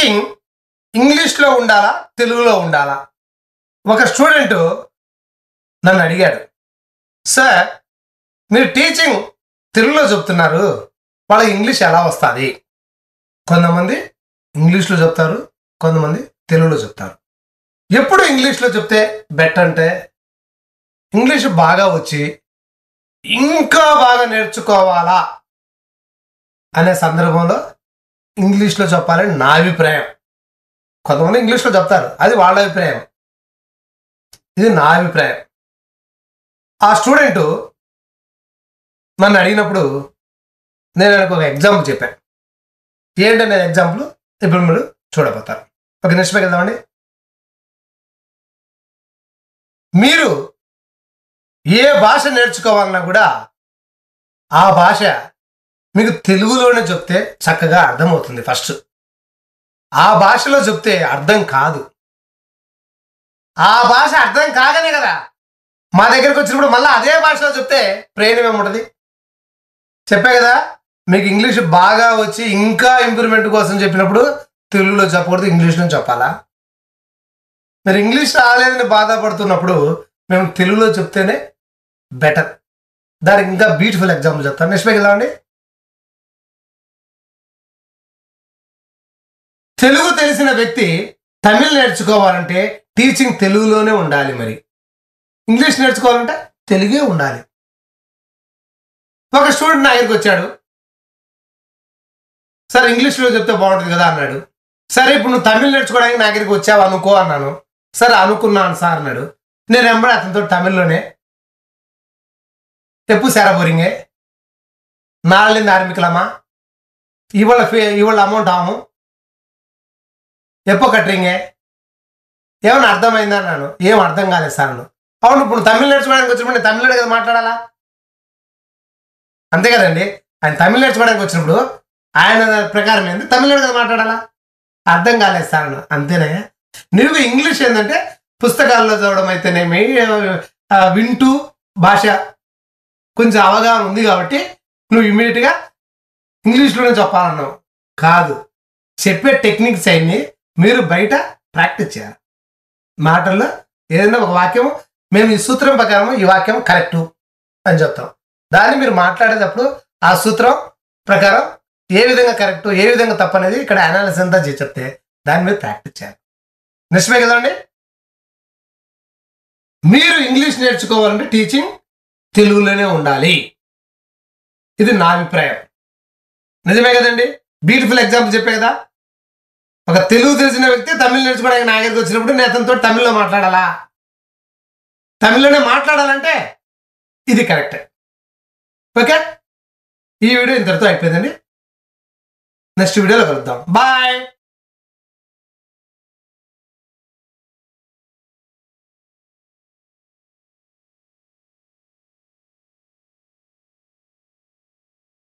teaching ఇంగ్లీష్లో ఉండాలా తెలుగులో ఉండాలా ఒక స్టూడెంట్ నన్ను అడిగాడు సార్ మీరు టీచింగ్ తెలుగులో చెప్తున్నారు వాళ్ళకి ఇంగ్లీష్ ఎలా వస్తుంది కొంతమంది ఇంగ్లీష్లో చెప్తారు కొంతమంది తెలుగులో చెప్తారు ఎప్పుడు ఇంగ్లీష్లో చెప్తే బెటర్ అంటే ఇంగ్లీష్ బాగా వచ్చి ఇంకా బాగా నేర్చుకోవాలా అనే సందర్భంలో ఇంగ్లీష్లో చెప్పాలని నా అభిప్రాయం కొంతమంది ఇంగ్లీష్లో చెప్తారు అది వాళ్ళ అభిప్రాయం ఇది నా అభిప్రాయం ఆ స్టూడెంట్ నన్ను అడిగినప్పుడు నేను ఆయనకు ఒక ఎగ్జాంపుల్ చెప్పాను ఏంటనే ఎగ్జాంపుల్ ఇప్పుడు మీరు చూడబోతారు ఓకే నెక్స్ట్ పైకి వెళ్దామండి మీరు ఏ భాష నేర్చుకోవాలన్నా కూడా ఆ భాష మీకు తెలుగులోనే చెప్తే చక్కగా అర్థమవుతుంది ఫస్ట్ ఆ భాషలో చెప్తే అర్థం కాదు ఆ భాష అర్థం కాగానే కదా మా దగ్గరికి వచ్చినప్పుడు మళ్ళీ అదే భాషలో చెప్తే ప్రయోజనం ఏముంటుంది చెప్పా కదా మీకు ఇంగ్లీష్ బాగా వచ్చి ఇంకా ఇంప్రూవ్మెంట్ కోసం చెప్పినప్పుడు తెలుగులో చెప్పకూడదు ఇంగ్లీష్లో చెప్పాలా మీరు ఇంగ్లీష్ రాలేదని బాధపడుతున్నప్పుడు మేము తెలుగులో చెప్తేనే బెటర్ దానికి ఇంకా బ్యూటిఫుల్ ఎగ్జాంపుల్ చెప్తాను నెక్స్ట్ పైకి వెళ్దామండి తెలుగు తెలిసిన వ్యక్తి తమిళ్ నేర్చుకోవాలంటే టీచింగ్ తెలుగులోనే ఉండాలి మరి ఇంగ్లీష్ నేర్చుకోవాలంటే తెలుగే ఉండాలి ఒక స్టూడెంట్ నా దగ్గరికి వచ్చాడు సార్ ఇంగ్లీష్లో చెప్తే బాగుంటుంది కదా అన్నాడు సరే ఇప్పుడు నువ్వు తమిళ్ నేర్చుకోవడానికి నా దగ్గరికి వచ్చావు అనుకో అన్నాను సరే అనుకున్నాను సార్ అన్నాడు నేను ఎంబడి అతనితో తమిళ్లోనే ఎప్పు సేరబోరింగే నాళ్ళింది ఆర్మికలమ్మా ఇవాళ ఫీ ఇవాళ అమౌంట్ ఆము ఎప్పో కట్టరింగే ఏమన్నా అర్థమైందా అన్నాను ఏం అర్థం కాలేదు సార్ అన్నాను అవును ఇప్పుడు తమిళ నేర్చుకోవడానికి వచ్చినప్పుడు నేను తమిళనాడు కదా మాట్లాడాలా అంతే కదండి ఆయన తమిళ నేర్చుకోవడానికి వచ్చినప్పుడు ఆయన ప్రకారం ఏంది తమిళనాడు కదా మాట్లాడాలా అర్థం కాలేదు సార్ అన్న అంతేనే నువ్వు ఇంగ్లీష్ ఏంటంటే పుస్తకాల్లో చదవడం అయితేనేమి ఆ, వింటూ భాష కొంచెం అవగాహన ఉంది కాబట్టి నువ్వు ఇమీడియట్గా ఇంగ్లీష్లోనే చెప్పాలన్నావు కాదు చెప్పే టెక్నిక్స్ అన్ని మీరు బయట ప్రాక్టీస్ చేయాలి మాటల్లో ఏదైనా ఒక వాక్యం మేము ఈ సూత్రం ప్రకారం ఈ వాక్యం కరెక్టు అని చెప్తాం దాన్ని మీరు మాట్లాడేటప్పుడు ఆ సూత్రం ప్రకారం ఏ విధంగా కరెక్ట్ ఏ విధంగా తప్పు అనేది ఇక్కడ అనాలిసిస్ అంతా చేసి చెప్తే దాని మీద ప్రాక్టీస్ చేయాలి నిజమే కదండి మీరు ఇంగ్లీష్ నేర్చుకోవాలంటే టీచింగ్ తెలుగులోనే ఉండాలి ఇది నా అభిప్రాయం నిజమే కదండి బ్యూటిఫుల్ ఎగ్జాంపుల్ చెప్పే కదా ఒక తెలుగు తెలిసిన వ్యక్తి తమిళ్ నేర్చుకోవడానికి నా దగ్గరికి వచ్చినప్పుడు నేను అతనితో తమిళ్లో మాట్లాడాలా తమిళ్లోనే మాట్లాడాలంటే ఇది కరెక్ట్ ఓకే ఈ వీడియో ఇంతటితో అయిపోయిందండి నెక్స్ట్ వీడియోలో కలుద్దాం బాయ్